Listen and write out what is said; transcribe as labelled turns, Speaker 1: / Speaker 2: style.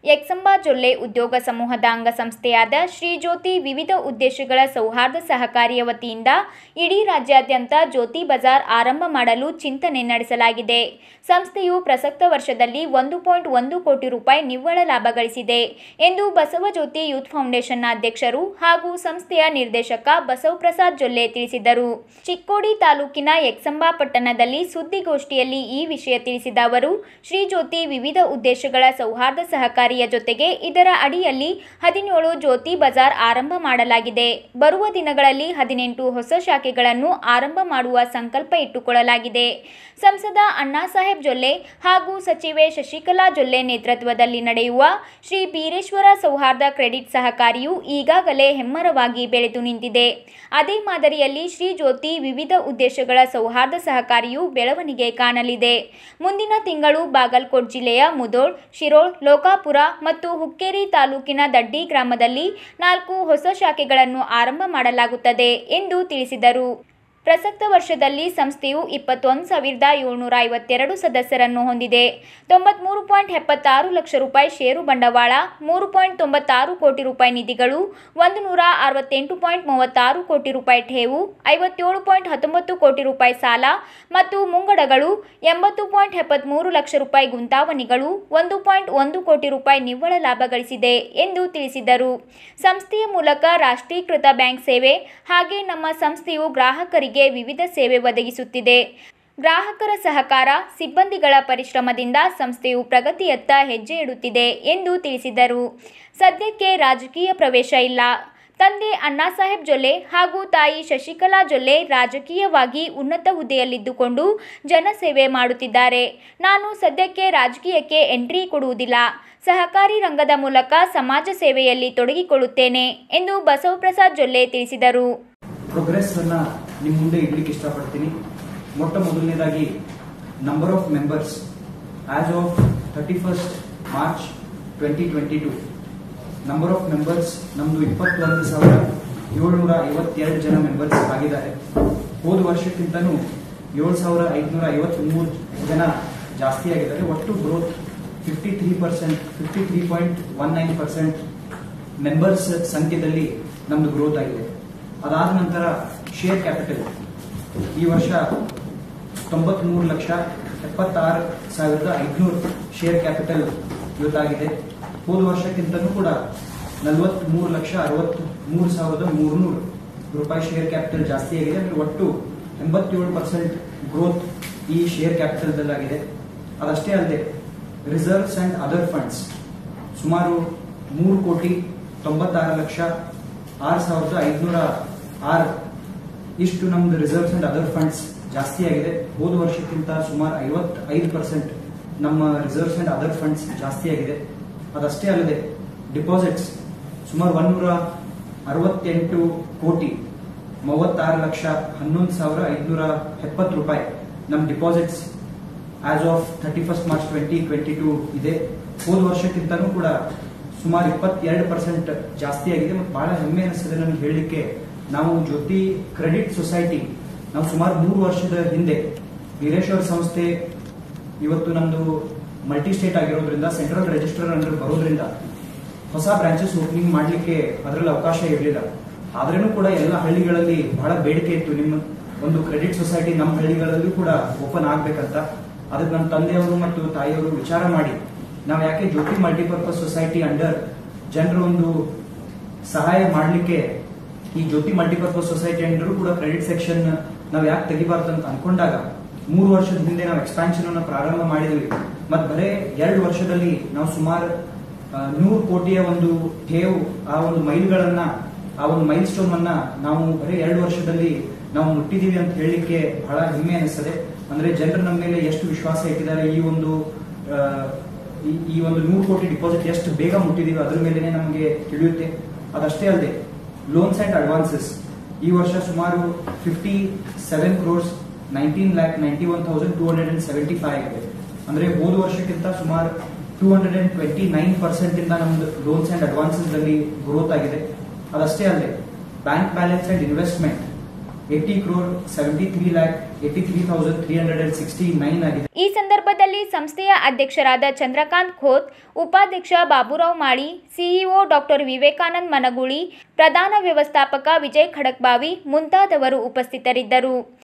Speaker 1: ಯಕ್ಸಂಬಾ ಜೊಲ್ಲೆ ಉದ್ಯೋಗ ಸಮೂಹದ ಅಂಗಸಂಸ್ಥೆಯಾದ ಶ್ರೀ ಜ್ಯೋತಿ ವಿವಿಧ ಉದ್ದೇಶಗಳ ಸೌಹಾರ್ದ ಸಹಕಾರಿಯ ವತಿಯಿಂದ ಇಡೀ ರಾಜ್ಯಾದ್ಯಂತ ಜ್ಯೋತಿ ಬಜಾರ್ ಆರಂಭ ಮಾಡಲು ಚಿಂತನೆ ನಡೆಸಲಾಗಿದೆ ಸಂಸ್ಥೆಯು ಪ್ರಸಕ್ತ ವರ್ಷದಲ್ಲಿ ಒಂದು ಪಾಯಿಂಟ್ ಒಂದು ಕೋಟಿ ರೂಪಾಯಿ ನಿವ್ವಳ ಲಾಭ ಗಳಿಸಿದೆ ಎಂದು ಬಸವಜ್ಯೋತಿ ಯೂತ್ ಫೌಂಡೇಶನ್ನ ಅಧ್ಯಕ್ಷರು ಹಾಗೂ ಸಂಸ್ಥೆಯ ನಿರ್ದೇಶಕ ಬಸವಪ್ರಸಾದ್ ಜೊಲ್ಲೆ ತಿಳಿಸಿದರು ಚಿಕ್ಕೋಡಿ ತಾಲೂಕಿನ ಯಕ್ಸಂಬಾ ಪಟ್ಟಣದಲ್ಲಿ ಸುದ್ದಿಗೋಷ್ಠಿಯಲ್ಲಿ ಈ ವಿಷಯ ತಿಳಿಸಿದ ಅವರು ಶ್ರೀ ಜ್ಯೋತಿ ವಿವಿಧ ಉದ್ದೇಶಗಳ ಸೌಹಾರ್ದ ಸಹಕಾರಿಯ ಜೊತೆಗೆ ಇದರ ಅಡಿಯಲ್ಲಿ ಹದಿನೇಳು ಜ್ಯೋತಿ ಬಜಾರ್ ಆರಂಭ ಮಾಡಲಾಗಿದೆ ಬರುವ ದಿನಗಳಲ್ಲಿ ಹದಿನೆಂಟು ಹೊಸ ಶಾಖೆಗಳನ್ನು ಆರಂಭ ಮಾಡುವ ಸಂಕಲ್ಪ ಇಟ್ಟುಕೊಳ್ಳಲಾಗಿದೆ ಸಂಸದ ಅಣ್ಣಾಸಾಹೇಬ್ ಜೊಲ್ಲೆ ಹಾಗೂ ಸಚಿವೆ ಶಶಿಕಲಾ ಜೊಲ್ಲೆ ನೇತೃತ್ವದಲ್ಲಿ ನಡೆಯುವ ಶ್ರೀ ಬೀರೇಶ್ವರ ಸೌಹಾರ್ದ ಕ್ರೆಡಿಟ್ ಸಹಕಾರಿಯು ಈಗಾಗಲೇ ಹೆಮ್ಮರವಾಗಿ ಬೆಳೆದು ನಿಂತಿದೆ ಅದೇ ಮಾದರಿಯಲ್ಲಿ ಶ್ರೀ ಜ್ಯೋತಿ ವಿವಿಧ ಉದ್ದೇಶಗಳ ಸೌಹಾರ್ದ ಸಹಕಾರಿಯು ಬೆಳವಣಿಗೆ ಕಾಣಲಿದೆ ಮುಂದಿನ ತಿಂಗಳು ಬಾಗಲಕೋಟ್ ಜಿಲ್ಲೆಯ ಮುದೋಳ್ ಶಿರೋಳ್ ಲೋಕಾಪುರ ಮತ್ತು ಹುಕ್ಕೇರಿ ತಾಲೂಕಿನ ದಡ್ಡಿ ಗ್ರಾಮದಲ್ಲಿ ನಾಲ್ಕು ಹೊಸ ಶಾಖೆಗಳನ್ನು ಆರಂಭ ಮಾಡಲಾಗುತ್ತದೆ ಎಂದು ತಿಳಿಸಿದರು ಪ್ರಸಕ್ತ ವರ್ಷದಲ್ಲಿ ಸಂಸ್ಥೆಯು ಇಪ್ಪತ್ತೊಂದು ಸಾವಿರದ ಏಳ್ನೂರ ಐವತ್ತೆರಡು ಸದಸ್ಯರನ್ನು ಹೊಂದಿದೆ ತೊಂಬತ್ಮೂರು ಪಾಯಿಂಟ್ ಎಪ್ಪತ್ತಾರು ಲಕ್ಷ ರೂಪಾಯಿ ಷೇರು ಬಂಡವಾಳ ಮೂರು ಪಾಯಿಂಟ್ ತೊಂಬತ್ತಾರು ಕೋಟಿ ರೂಪಾಯಿ ನಿಧಿಗಳು ಒಂದು ನೂರ ಅರವತ್ತೆಂಟು ಪಾಯಿಂಟ್ ಮೂವತ್ತಾರು ಕೋಟಿ ರೂಪಾಯಿ ಠೇವು ಐವತ್ತೇಳು ಪಾಯಿಂಟ್ ಹತ್ತೊಂಬತ್ತು ಕೋಟಿ ರೂಪಾಯಿ ಸಾಲ ಮತ್ತು ಮುಂಗಡಗಳು ಎಂಬತ್ತು ಪಾಯಿಂಟ್ ಎಪ್ಪತ್ತ್ಮೂರು ಲಕ್ಷ ರೂಪಾಯಿ ಗುಂತಾವಣಿಗಳು ಒಂದು ಪಾಯಿಂಟ್ ಒಂದು ಕೋಟಿ ರೂಪಾಯಿ ನಿವ್ವಳ ಲಾಭ ಗಳಿಸಿದೆ ಎಂದು ತಿಳಿಸಿದರು ಸಂಸ್ಥೆಯ ಮೂಲಕ ರಾಷ್ಟ್ರೀಕೃತ ಬ್ಯಾಂಕ್ ಸೇವೆ ಹಾಗೆ ನಮ್ಮ ಸಂಸ್ಥೆಯು ಗ್ರಾಹಕರಿಗೆ ವಿವಿಧ ಸೇವೆ ಒದಗಿಸುತ್ತಿದೆ ಗ್ರಾಹಕರ ಸಹಕಾರ ಸಿಬ್ಬಂದಿಗಳ ಪರಿಶ್ರಮದಿಂದ ಸಂಸ್ಥೆಯು ಪ್ರಗತಿಯತ್ತ ಹೆಜ್ಜೆ ಇಡುತ್ತಿದೆ ಎಂದು ತಿಳಿಸಿದರು ಸದ್ಯಕ್ಕೆ ರಾಜಕೀಯ ಪ್ರವೇಶ ಇಲ್ಲ ತಂದೆ ಅಣ್ಣಾಸಾಹೇಬ್ ಜೊಲ್ಲೆ ಹಾಗೂ ತಾಯಿ ಶಶಿಕಲಾ ಜೊಲ್ಲೆ ರಾಜಕೀಯವಾಗಿ ಉನ್ನತ ಹುದ್ದೆಯಲ್ಲಿದ್ದುಕೊಂಡು ಜನಸೇವೆ ಮಾಡುತ್ತಿದ್ದಾರೆ ನಾನು ಸದ್ಯಕ್ಕೆ ರಾಜಕೀಯಕ್ಕೆ ಎಂಟ್ರಿ ಕೊಡುವುದಿಲ್ಲ ಸಹಕಾರಿ ರಂಗದ ಮೂಲಕ ಸಮಾಜ ಸೇವೆಯಲ್ಲಿ ತೊಡಗಿಕೊಳ್ಳುತ್ತೇನೆ ಎಂದು ಬಸವಪ್ರಸಾದ್ ಜೊಲ್ಲೆ ತಿಳಿಸಿದರು
Speaker 2: ಪ್ರೋಗ್ರೆಸ್ ಅನ್ನ ನಿಮ್ಮ ಮುಂದೆ ಇಡ್ಲಿಕ್ಕೆ ಇಷ್ಟಪಡ್ತೀನಿ ಮೊಟ್ಟ ಮೊದಲನೇದಾಗಿ number of members as of thirty first March twenty twenty two number of members ನಮ್ದು ಇಪ್ಪತ್ತೊಂದು ಸಾವಿರ ಏಳ್ನೂರ ಐವತ್ತೆರಡು ಜನ ಮೆಂಬರ್ಸ್ ಆಗಿದ್ದಾರೆ ಹೋದ ವರ್ಷಕ್ಕಿಂತನೂ ಏಳು ಸಾವಿರ ಐದುನೂರ ಐವತ್ಮೂರು ಜನ ಜಾಸ್ತಿ ಆಗಿದ್ದಾರೆ ಒಟ್ಟು growth fifty three percent fifty three point one nine percent members ಸಂಖ್ಯೆಯಲ್ಲಿ ನಮ್ದು ಗ್ರೋತ್ ಆಗಿದೆ ಅದಾದ ನಂತರ ಶೇರ್ ಕ್ಯಾಪಿಟಲ್ ಈ ವರ್ಷ ತೊಂಬತ್ಮೂರು ಲಕ್ಷ ಎಪ್ಪತ್ತಾರು ಸಾವಿರದ ಐದುನೂರು ಶೇರ್ ಕ್ಯಾಪಿಟಲ್ ಇವತ್ತಾಗಿದೆ ಹೋದ ವರ್ಷಕ್ಕಿಂತನೂ ಕೂಡ ನಲವತ್ಮೂರು ಲಕ್ಷ ಅರವತ್ತ್ ಮೂರು ಸಾವಿರದ ಮೂರ್ನೂರು ರೂಪಾಯಿ ಶೇರ್ ಕ್ಯಾಪಿಟಲ್ ಜಾಸ್ತಿ ಆಗಿದೆ ಅಂದ್ರೆ ಒಟ್ಟು ಎಂಬತ್ತೇಳು ಪರ್ಸೆಂಟ್ ಗ್ರೋತ್ ಈ ಶೇರ್ ಕ್ಯಾಪಿಟಲ್ದಲ್ಲಾಗಿದೆ ಅದಷ್ಟೇ ಅಲ್ಲದೆ ರಿಸರ್ವ್ಸ್ ಅಂಡ್ ಅದರ್ ಫಂಡ್ಸ್ ಸುಮಾರು ಮೂರು ಕೋಟಿ ತೊಂಬತ್ತಾರು ಲಕ್ಷ ಆರು ಸಾವಿರದ ಐದುನೂರ ಆರು ಇಷ್ಟು ನಮ್ದು ರಿಸರ್ವ್ಸ್ ಅಂಡ್ ಅದರ್ ಫಂಡ್ಸ್ ಜಾಸ್ತಿ ಆಗಿದೆ ಹೋದ ವರ್ಷಕ್ಕಿಂತ ಸುಮಾರು ಐವತ್ತೈದು ಪರ್ಸೆಂಟ್ ನಮ್ಮ ರಿಸರ್ವ್ಸ್ ಅಂಡ್ ಅದರ್ ಫಂಡ್ಸ್ ಜಾಸ್ತಿ ಆಗಿದೆ ಅದಷ್ಟೇ ಅಲ್ಲದೆ ಡಿಪಾಸಿಟ್ಸ್ ಸುಮಾರು ಒಂದೂರ ಅರವತ್ತೆಂಟು ಕೋಟಿ ಮೂವತ್ತಾರು ಲಕ್ಷ ಹನ್ನೊಂದು ಸಾವಿರ ಐದುನೂರ ಎಪ್ಪತ್ತು ರೂಪಾಯಿ ನಮ್ಮ deposits as of thirty first March twenty twenty two ಇದೆ ಹೋದ ವರ್ಷಕ್ಕಿಂತನೂ ಕೂಡ ಸುಮಾರು ಇಪ್ಪತ್ತೆರಡು ಪರ್ಸೆಂಟ್ ಜಾಸ್ತಿ ಆಗಿದೆ ಮತ್ತು ಬಹಳ ಹೆಮ್ಮೆ ಅನಿಸ್ತದೆ ನನಗೆ ಹೇಳಲಿಕ್ಕೆ ನಾವು ಜ್ಯೋತಿ ಕ್ರೆಡಿಟ್ ಸೊಸೈಟಿ ನಾವು ಸುಮಾರು ಮೂರು ವರ್ಷದ ಹಿಂದೆ ವೀರೇಶ್ವರ ಸಂಸ್ಥೆ ಇವತ್ತು ನಮ್ದು ಮಲ್ಟಿ ಸ್ಟೇಟ್ ಆಗಿರೋದ್ರಿಂದ ಸೆಂಟ್ರಲ್ ರಿಜಿಸ್ಟರ್ ಅಂಡರ್ ಬರೋದ್ರಿಂದ ಹೊಸ ಬ್ರಾಂಚಸ್ ಓಪನಿಂಗ್ ಮಾಡಲಿಕ್ಕೆ ಅದರಲ್ಲಿ ಅವಕಾಶ ಇರಲಿಲ್ಲ ಆದ್ರೂ ಕೂಡ ಎಲ್ಲ ಹಳ್ಳಿಗಳಲ್ಲಿ ಬಹಳ ಬೇಡಿಕೆ ಇತ್ತು ನಿಮ್ಮ ಒಂದು ಕ್ರೆಡಿಟ್ ಸೊಸೈಟಿ ನಮ್ಮ ಹಳ್ಳಿಗಳಲ್ಲೂ ಕೂಡ ಓಪನ್ ಆಗ್ಬೇಕಂತ ಅದಕ್ಕೆ ನಮ್ಮ ತಂದೆಯವರು ಮತ್ತು ತಾಯಿಯವರು ವಿಚಾರ ಮಾಡಿ ನಾವು ಯಾಕೆ ಜ್ಯೋತಿ ಮಲ್ಟಿಪರ್ಪಸ್ ಸೊಸೈಟಿ ಅಂಡರ್ ಜನರ ಒಂದು ಸಹಾಯ ಮಾಡಲಿಕ್ಕೆ ಈ ಜ್ಯೋತಿ ಮಲ್ಟಿಪರ್ಪಸ್ ಸೊಸೈಟಿ ಅಂಡರ್ ಕೂಡ ಕ್ರೆಡಿಟ್ ಸೆಕ್ಷನ್ ನಾವು ಯಾಕೆ ತೆಗಿಬಾರ್ದು ಅಂತ ಅನ್ಕೊಂಡಾಗ ಮೂರು ವರ್ಷದ ಹಿಂದೆ ನಾವು ಎಕ್ಸ್ಪಾನ್ಷನ್ ಅನ್ನ ಪ್ರಾರಂಭ ಮಾಡಿದ್ವಿ ಮತ್ ಬರೇ ಎರಡು ವರ್ಷದಲ್ಲಿ ನಾವು ಸುಮಾರು ನೂರು ಕೋಟಿಯ ಒಂದು ಠೇವು ಆ ಒಂದು ಮೈಲ್ಗಳನ್ನ ಆ ಒಂದು ಮೈಲ್ ಸ್ಟೋನ್ ಅನ್ನ ನಾವು ಬರೀ ಎರಡು ವರ್ಷದಲ್ಲಿ ನಾವು ಮುಟ್ಟಿದೀವಿ ಅಂತ ಹೇಳಲಿಕ್ಕೆ ಬಹಳ ಹೆಮ್ಮೆ ಅನಿಸ್ತದೆ ಅಂದ್ರೆ ಜನರು ನಮ್ಮ ಮೇಲೆ ಎಷ್ಟು ವಿಶ್ವಾಸ ಇಟ್ಟಿದ್ದಾರೆ ಈ ಒಂದು ಆ, ಈ- ಈ ಒಂದು ನೂರು ಕೋಟಿ ಡಿಪಾಸಿಟ್ ಎಷ್ಟು ಬೇಗ ಮುಟ್ಟಿದೀವಿ ಅದ್ರ ಮೇಲೆನೆ ನಮಗೆ ತಿಳಿಯುತ್ತೆ ಅದಷ್ಟೇ ಅಲ್ಲದೆ ಲೋನ್ಸ್ ಅಂಡ್ ಅಡ್ವಾನ್ಸಸ್ ಈ ವರ್ಷ ಸುಮಾರು fifty seven crores nineteen lakh ninety one thousand two hundred and seventy five ಆಗಿದೆ ಅಂದ್ರೆ ಹೋದ ವರ್ಷಕ್ಕಿಂತ ಸುಮಾರು two hundred and twenty nine percent ಇಂದ ನಮ್ದು ಲೋನ್ಸ್ ಅಂಡ್ ಅಡ್ವಾನ್ಸಸ್ ಅಲ್ಲಿ ಗ್ರೋತ್ ಆಗಿದೆ ಅದಷ್ಟೇ ಅಲ್ಲದೆ bank balance and investment eighty crore seventy three lakh eighty three thousand three hundred and sixty nine ಆಗಿದೆ
Speaker 1: ಈ ಸಂದರ್ಭದಲ್ಲಿ ಸಂಸ್ಥೆಯ ಅಧ್ಯಕ್ಷರಾದ ಚಂದ್ರಕಾಂತ್ ಖೋತ್ ಉಪಾಧ್ಯಕ್ಷ ಬಾಬುರಾವ್ ಮಾಳಿ ಸಿಇಒ ಡಾಕ್ಟರ್ ವಿವೇಕಾನಂದ್ ಮನಗೂಳಿ ಪ್ರಧಾನ ವ್ಯವಸ್ಥಾಪಕ ವಿಜಯ್ ಖಡಕ್ಬಾವಿ ಮುಂತಾದವರು ಉಪಸ್ಥಿತರಿದ್ದರು